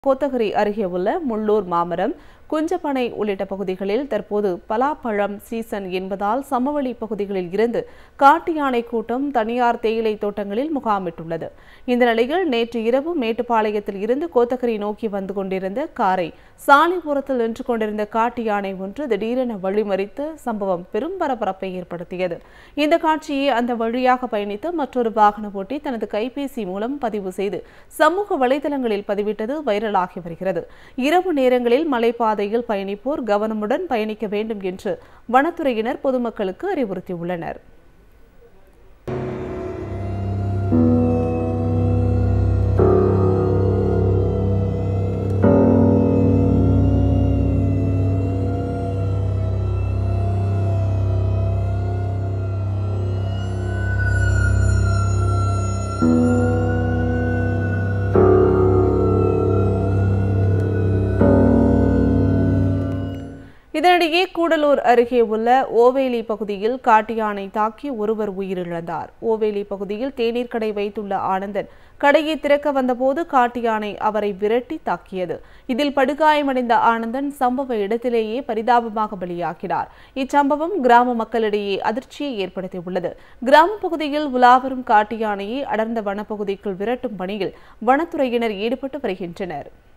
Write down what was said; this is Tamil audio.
கோத்தகிரி அருகே உள்ள முள்ளூர் மாமரம் குஞ்சப்பனை உள்ளிட்ட பகுதிகளில் தற்போது பலாப்பழம் சீசன் என்பதால் சமவெளி பகுதிகளில் இருந்து காட்டு யானை கூட்டம் தனியார் தேயிலை தோட்டங்களில் முகாமிட்டுள்ளது இந்த நிலையில் நேற்று இரவு மேட்டுப்பாளையத்தில் இருந்து கோத்தகிரி நோக்கி வந்து கொண்டிருந்த காரை சாலைபுரத்தில் நின்று கொண்டிருந்த காட்டு யானை ஒன்று திடீரென வழிமறித்து சம்பவம் பெரும் பரபரப்பை ஏற்படுத்தியது இந்த காட்சியை அந்த வழியாக பயணித்த மற்றொரு வாகன ஓட்டி தனது கைபேசி மூலம் பதிவு செய்து சமூக வலைதளங்களில் பதிவிட்டது வைரலாகி வருகிறது இரவு நேரங்களில் மலைப்பாதையில் பயணிப்போர் கவனமுடன் பயணிக்க வேண்டும் என்று வனத்துறையினர் பொதுமக்களுக்கு அறிவுறுத்தியுள்ளனர் இதனிடையே கூடலூர் அருகே உள்ள ஓவேலி பகுதியில் காட்டு யானை தாக்கி ஒருவர் உயிரிழந்தார் ஓவேலி பகுதியில் தேநீர் கடை வைத்துள்ள ஆனந்தன் கடையை திறக்க வந்தபோது காட்டு யானை அவரை விரட்டி தாக்கியது இதில் படுகாயமடைந்த ஆனந்தன் சம்பவ இடத்திலேயே பரிதாபமாக பலியாகினார் இச்சம்பவம் கிராம மக்களிடையே அதிர்ச்சியை ஏற்படுத்தியுள்ளது கிராம பகுதியில் உலாவரும் காட்டு யானையை அடர்ந்த வனப்பகுதிக்குள் விரட்டும் பணியில் வனத்துறையினர் ஈடுபட்டு வருகின்றனர்